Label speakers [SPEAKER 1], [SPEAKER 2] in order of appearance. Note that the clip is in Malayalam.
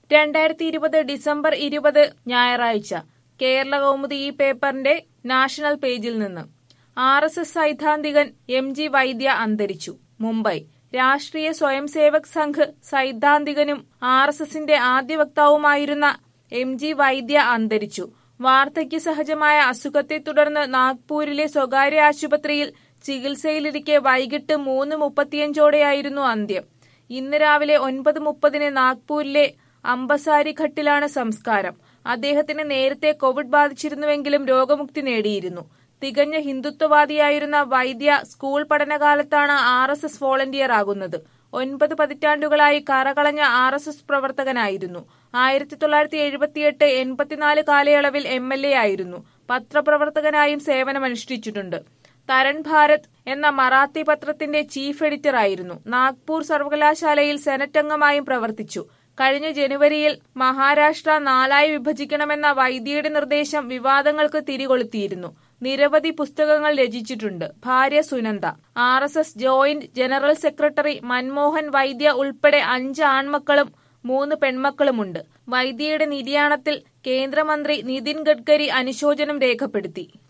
[SPEAKER 1] രണ്ടായിരത്തി ഇരുപത് ഡിസംബർ ഇരുപത് ഞായറാഴ്ച കേരള കൗമുദി ഈ പേപ്പറിന്റെ നാഷണൽ പേജിൽ നിന്ന് ആർ എസ് എസ് സൈദ്ധാന്തികൻ എം ജി വൈദ്യ അന്തരിച്ചു മുംബൈ രാഷ്ട്രീയ സ്വയംസേവക് സംഘ് സൈദ്ധാന്തികനും ആർ എസ് എസിന്റെ ആദ്യ വക്താവുമായിരുന്ന എം ജി വൈദ്യ അന്തരിച്ചു വാർദ്ധക്യ സഹജമായ അസുഖത്തെ തുടർന്ന് നാഗ്പൂരിലെ സ്വകാര്യ ആശുപത്രിയിൽ ചികിത്സയിലിരിക്കെ വൈകിട്ട് മൂന്ന് മുപ്പത്തിയഞ്ചോടെയായിരുന്നു അന്ത്യം ഇന്ന് രാവിലെ ഒൻപത് മുപ്പതിന് നാഗ്പൂരിലെ അമ്പസാരി ഘട്ടിലാണ് സംസ്കാരം അദ്ദേഹത്തിന് നേരത്തെ കോവിഡ് ബാധിച്ചിരുന്നുവെങ്കിലും രോഗമുക്തി നേടിയിരുന്നു തികഞ്ഞ ഹിന്ദുത്വവാദിയായിരുന്ന വൈദ്യ സ്കൂൾ പഠനകാലത്താണ് ആർ എസ് എസ് വോളണ്ടിയർ ആകുന്നത് ഒൻപത് പതിറ്റാണ്ടുകളായി കറകളഞ്ഞ ആർ എസ് എസ് പ്രവർത്തകനായിരുന്നു ആയിരത്തി തൊള്ളായിരത്തി എഴുപത്തിയെട്ട് എൺപത്തിനാല് കാലയളവിൽ എം എൽ എ ആയിരുന്നു പത്രപ്രവർത്തകനായും സേവനമനുഷ്ഠിച്ചിട്ടുണ്ട് തരൺ ഭാരത് എന്ന മറാത്തി പത്രത്തിന്റെ ചീഫ് എഡിറ്റർ ആയിരുന്നു നാഗ്പൂർ സർവകലാശാലയിൽ സെനറ്റ് അംഗമായും പ്രവർത്തിച്ചു കഴിഞ്ഞ ജനുവരിയിൽ മഹാരാഷ്ട്ര നാലായി വിഭജിക്കണമെന്ന വൈദ്യയുടെ നിർദ്ദേശം വിവാദങ്ങൾക്ക് തിരികൊളുത്തിയിരുന്നു നിരവധി പുസ്തകങ്ങൾ രചിച്ചിട്ടുണ്ട് ഭാര്യ Sunanda R S S joint general secretary Manmohan Vaidya ഉൾപ്പെടെ അഞ്ച് ആൺമക്കളും മൂന്ന് പെൺമക്കളുമുണ്ട് വൈദ്യയുടെ നിര്യാണത്തിൽ കേന്ദ്രമന്ത്രി നിതിൻ ഗഡ്കരി അനുശോചനം രേഖപ്പെടുത്തി